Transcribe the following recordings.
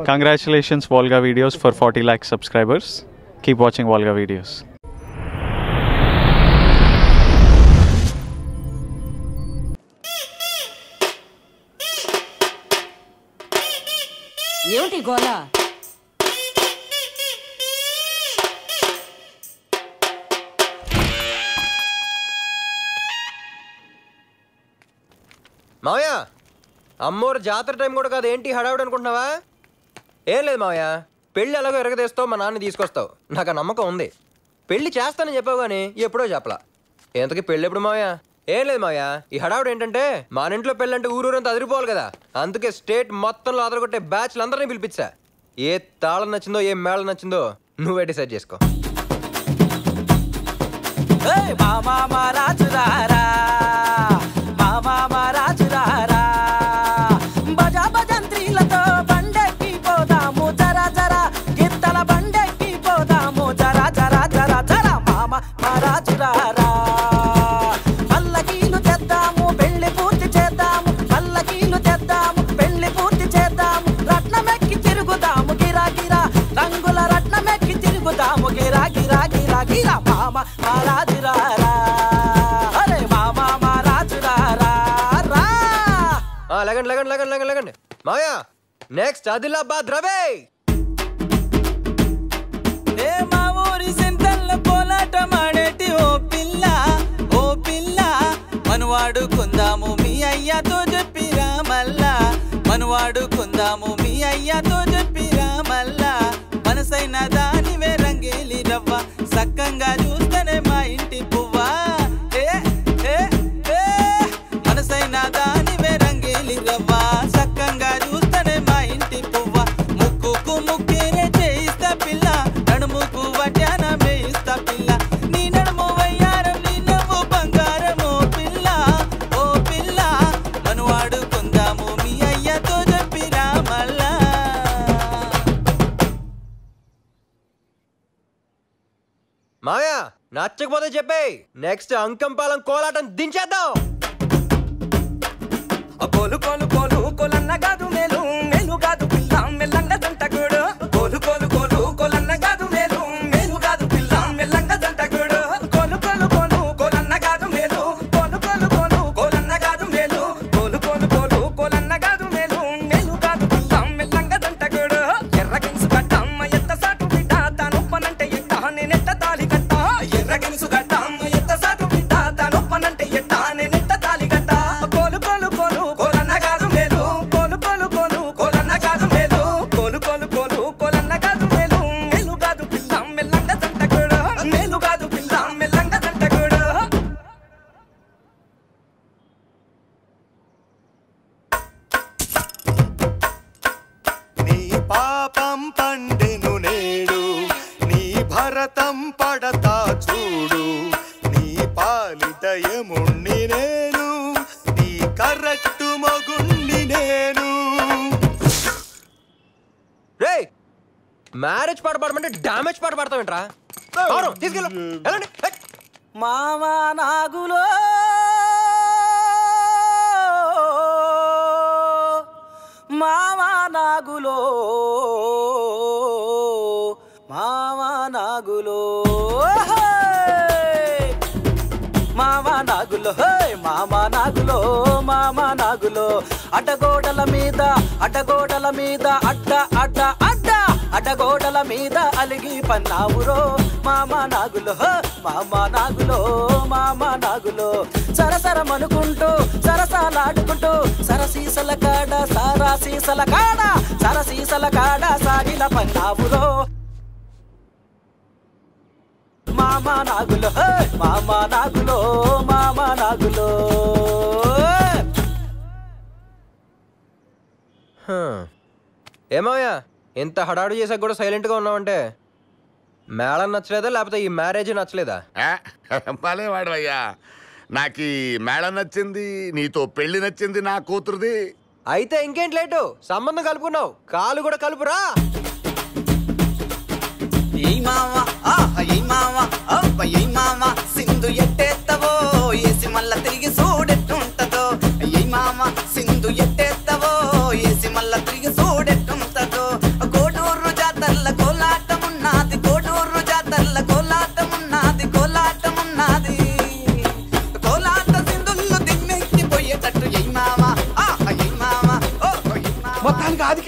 Congratulations, Volga Videos, for 40 lakh subscribers. Keep watching Volga Videos. ఏమిటి గోల మావయ్య అమ్మోరు జాతర టైం కూడా కాదు ఏంటి హడావుడు అనుకుంటున్నావా ఏం లేదు మావయ్య పెళ్ళి ఎలాగో ఎరగదీస్తావు మా నాన్న తీసుకొస్తావు నాకు ఆ నమ్మకం ఉంది పెళ్లి చేస్తానని చెప్పావు కానీ ఎప్పుడో చెప్పలా ఎంతకి పెళ్ళి ఎప్పుడు మావయ్య ఏం లేదు మావయ్య ఈ హడావుడు ఏంటంటే మా ఇంట్లో పెళ్ళి అంటే ఊరూరంతా అదిరిపోవాలి కదా అందుకే స్టేట్ మొత్తంలో అదరగొట్టే బ్యాచ్లు అందరినీ పిలిపించా ఏ తాళం నచ్చిందో ఏ మేళం నచ్చిందో నువ్వే డిసైడ్ చేసుకో మామా మా రాజురారా మామా మా రాజురారా భజా భజంత్రీలతో బండెక్కి పోదాము జరా జరా గిత్తల బండెక్కి పోదాము జరా జరా జరా జరా మామ మా రాజురారా పల్లకీలు తెద్దాము పెళ్లి పూర్తి చేద్దాము పల్లకీలు తెద్దాము పెళ్లి పూర్తి చేద్దాము రత్నమెక్కి తిరుగుదాము గిరా గిరా రంగుల రత్నమెక్కి తిరుగుదాము గిరా గిరా గిరా గిరా మామ మా రాజురారా అరే మామ మా రాజురారా రా ఆ, లేకండి లేకండి లేకండి లేకండి లేకండి మాయా నెక్స్ట్ ఆదిలాబాద్ రవే ఏ మా ఊరి సెంటర్ల కోలాటం ఆడేటి ఓ పిల్ల ఓ పిల్ల మనవాడు కొందాము మీ అయ్యతో చెప్పిరా మల్లా మనవాడు కొందాము మీ అయ్యతో చెప్పిరా మల్లా మనసైన దానివే రంగేలి రవ్వ సక్కంగా చూస్తేనే మా ఇంటి పువ్వా ఏ ఏ ఏ మనసైన దానివే రంగేలి రవ్వ సక్కంగా చూస్తేనే మా ఇంటి పువ్వ ముక్కుకు ముక్కేనే చేయిస్తా పిల్ల నడుముకు వడ్డాన వేయిస్తా పిల్ల నీ నడుము వయ్యారం నీ నవ్వు బంగారం ఓ పిల్ల ఓ పిల్ల మనవాడు కొందాము మీ అయ్యతో చెప్పిరా మళ్ళా మాయా నచ్చకపోతే చెప్పే నెక్స్ట్ అంకంపాలెం కోలాటం దించేద్దాం కోలు కోలు కోలు కోలన్న కాదు మేలు మేలు కాదు పిల్ల మెల్లంగా దంటకుడు కోలు కోలు కోలు కోలన్న కాదు మేలు మేలు కాదు పిల్ల మెల్లంగా దంటకుడు కోలు కోలు కోలు కోలన్న కాదు మేలు కోలు కోలు కోలు కోలన్న కాదు మేలు కోలు కోలు కోలు కోలన్న కాదు మేలు మేలు కాదు పిల్ల మెల్లంగా దంటకుడు ఎర్ర గిన్సు కట్టమ్మ ఎత్త సాటు బిడ్డ తాను పనంటే ఎట్ట నేనెట్ట తాలి కట్ట ఎర్ర గిన్సు కట్టమ్మ ఎత్త సాటు బిడ్డ తాను పనంటే ఎట్ట నేనెట్ట తాలి కట్ట కోలు కోలు కోలు కోలన్న కాదు మేలు కోలు కోలు కోలు కోలన్న కాదు మేలు కోలు కోలు కోలు కోలన్న కాదు మేలు మేలు కాదు పిల్ల మెల్లంగా దంటకుడు మేలు కాదు పిల్ల మెల్లంగా దంటకుడు నీ పాపం పండెను నేడు నీ భరతం పడతా చూడు నీ పాలిటయముణ్ణి నేను నీ కరెక్ట్ మగుణ్ణి నేను రే మ్యారేజ్ పాట పాడమంటే డామేజ్ పాట పాడతావేంట్రా అవును తీసుకెళ్ళు వెళ్ళండి హెట్. మామా నాగులో మామా నాగులో మామా నాగులో మామా నాగులో హే మామా నాగులో మామా నాగులో అడ్డగోడల మీద అడ్డగోడల మీద అడ్డ అడ్డ అడ్డ అడ్డగోడల మీద అలిగి పన్నావురో మామా నాగులో హే మామా నాగులో మామా నాగులో సరసరమనుకుంటూ సరసాలాడుకుంటూ సరసీసల కాడ సారా సీసల కాడ సరసీసల కాడ సాగిల పన్నావురో మామా నాగులో హే! మామా నాగులో మామా నాగులో హ్మ్. ఏమయ్యా ఇంత హడాడు చేసాక కూడా సైలెంట్గా ఉన్నావంటే మేళం నచ్చలేదా లేకపోతే ఈ మ్యారేజ్ నచ్చలేదా భలేవాడు అయ్యా నాకు ఈ మేళ నచ్చింది నీతో పెళ్లి నచ్చింది నా కూతురుది అయితే ఇంకేంటి లేటు సంబంధం కలుపుకున్నావు కాలు కూడా కలుపురా ఈ మామ ఆహ ఈ మామ అబ్బ ఈ మామ సింధు ఎట్టేత్తవో ఏసి మల్ల తిరిగి చూడెట్టుంటదో ఈ మామ సింధు ఎట్టేత్తవో ఏసి మల్ల తిరిగి చూడెట్టుంటదో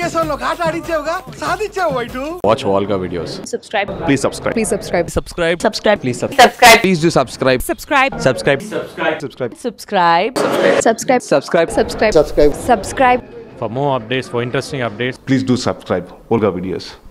కేశవంలో ఒక ఆట ఆడించావుగా సాధించావు వైటు Watch Volga videos. subscribe Please subscribe. please subscribe subscribe subscribe Please subscribe. subscribe please do subscribe subscribe subscribe Subscribe. subscribe subscribe subscribe subscribe subscribe subscribe For more updates, for interesting updates, Please do subscribe Volga videos.